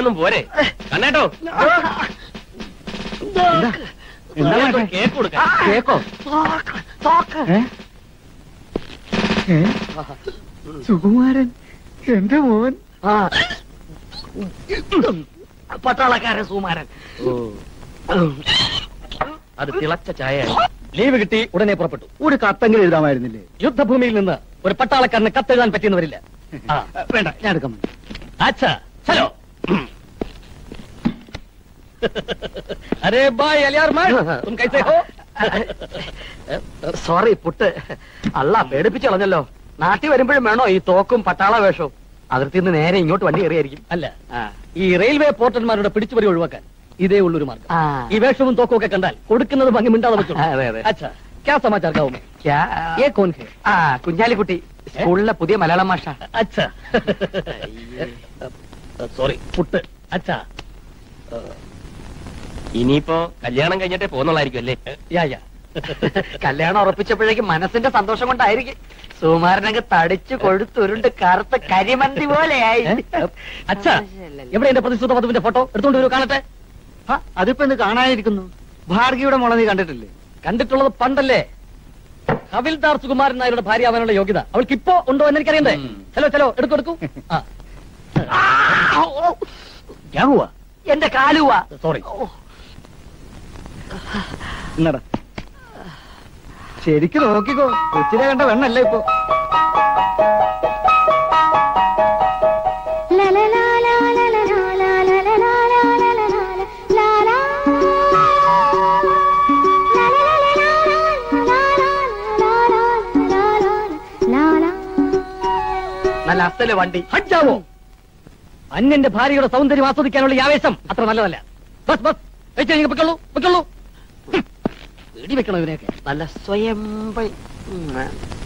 ഒന്നും പോരെ കണ്ണേട്ടോ എന്താ മാഷേ? കേക്ക് കൊടുക്കാം കേക്കോ ഏ? ഏ? സുകുമാരൻ എന്റെ മോൻ പട്ടാളക്കാരൻ സുമാരൻ അത് തിളച്ച ചായ ലീവ് കിട്ടി ഉടനെ പുറപ്പെട്ടു ഒരു കത്തെങ്കിലും എഴുതാമായിരുന്നില്ലേ യുദ്ധഭൂമിയിൽ നിന്ന് ഒരു പട്ടാളക്കാരന് കത്തെഴുതാൻ പറ്റിയെന്ന് വരില്ല ആ, വേണ്ട ഞാൻ എടുക്കാം अच्छा चलो अरे भाई अलियार मार तुम कैसे हो സോറി പുട്ട് അല്ല പേടിപ്പിച്ചു കളഞ്ഞല്ലോ നാട്ടിൽ വരുമ്പോഴും വേണോ ഈ തോക്കും പട്ടാള വേഷവും അതിർത്തിയിൽ നിന്ന് നേരെ ഇങ്ങോട്ട് വണ്ടി കയറിയായിരിക്കും അല്ല ഈ റെയിൽവേ പോർട്ടന്മാരുടെ പിടിച്ചുപറി ഒഴിവാക്കാൻ ഇതേ ഉള്ളൊരു മാർഗം ആ. ഈ വേഷവും തോക്കും ഒക്കെ കണ്ടാൽ കൊടുക്കുന്നത് ഭംഗി മിണ്ടാതെ വെച്ചു അതെ, അതെ. अच्छा क्या समाचार गाँव में ക്യാ? ये कौन है ആ കുഞ്ഞാലിക്കുട്ടി സ്കൂളിലെ പുതിയ മലയാളം മാഷ अच्छा സോറി പുട്ട് അച്ഛാ ഇനിയിപ്പോ കല്യാണം കഴിഞ്ഞിട്ടേ പോന്നുള്ളായിരിക്കും അല്ലേ യാ യാ കല്യാണം ഉറപ്പിച്ചപ്പോഴേക്കും മനസ്സിന്റെ സന്തോഷം കൊണ്ടായിരിക്കും സുമാരനങ്ങ് തടിച്ചു കൊഴുത്തുരുണ്ട് കറുത്ത കരിമന്തി പോലെയായി അച്ഛാ എവിടെ എന്റെ പ്രതിശ്രുത വധുവിന്റെ ഫോട്ടോ എടുത്തോണ്ട് വരൂ കാണട്ടെ ആ, അതിപ്പോ എന്ത് കാണാതിരിക്കുന്നു ഭാർഗിയുടെ മോളെ നീ കണ്ടിട്ടില്ലേ കണ്ടിട്ടുള്ളത് പണ്ടല്ലേ ഹവിൽദാർ സുകുമാരൻ നായരുടെ ഭാര്യ ആവാനുള്ള യോഗ്യത അവൾക്ക് ഇപ്പോ ഉണ്ടോ എന്ന് എനിക്കറിയണ്ടേ ചലോ ചലോ എടുക്കൂ എടുക്കൂ ആ ഞാൻ പോവാ എന്റെ കാലുവാ സോറി എന്നടാ ശരിക്ക് നോക്കിക്കോ കൊച്ചിനെ കണ്ട വെണ്ണല്ല ഇപ്പൊ La la la la la la la la la la la la la la la la la. La la la la la la la la la la la. നല്ല അസല് വണ്ടി ഹജ്ജാവോ അന്യന്റെ ഭാര്യയുടെ സൗന്ദര്യം ആസ്വദിക്കാനുള്ള ഈ ആവേശം അത്ര നല്ലതല്ല ബസ് ബസ് വെച്ചു കഴിഞ്ഞ് പൊയ്ക്കൊള്ളൂ പൊയ്ക്കൊള്ളൂ വെടി വെക്കണം ഇവനെയൊക്കെ നല്ല സ്വയം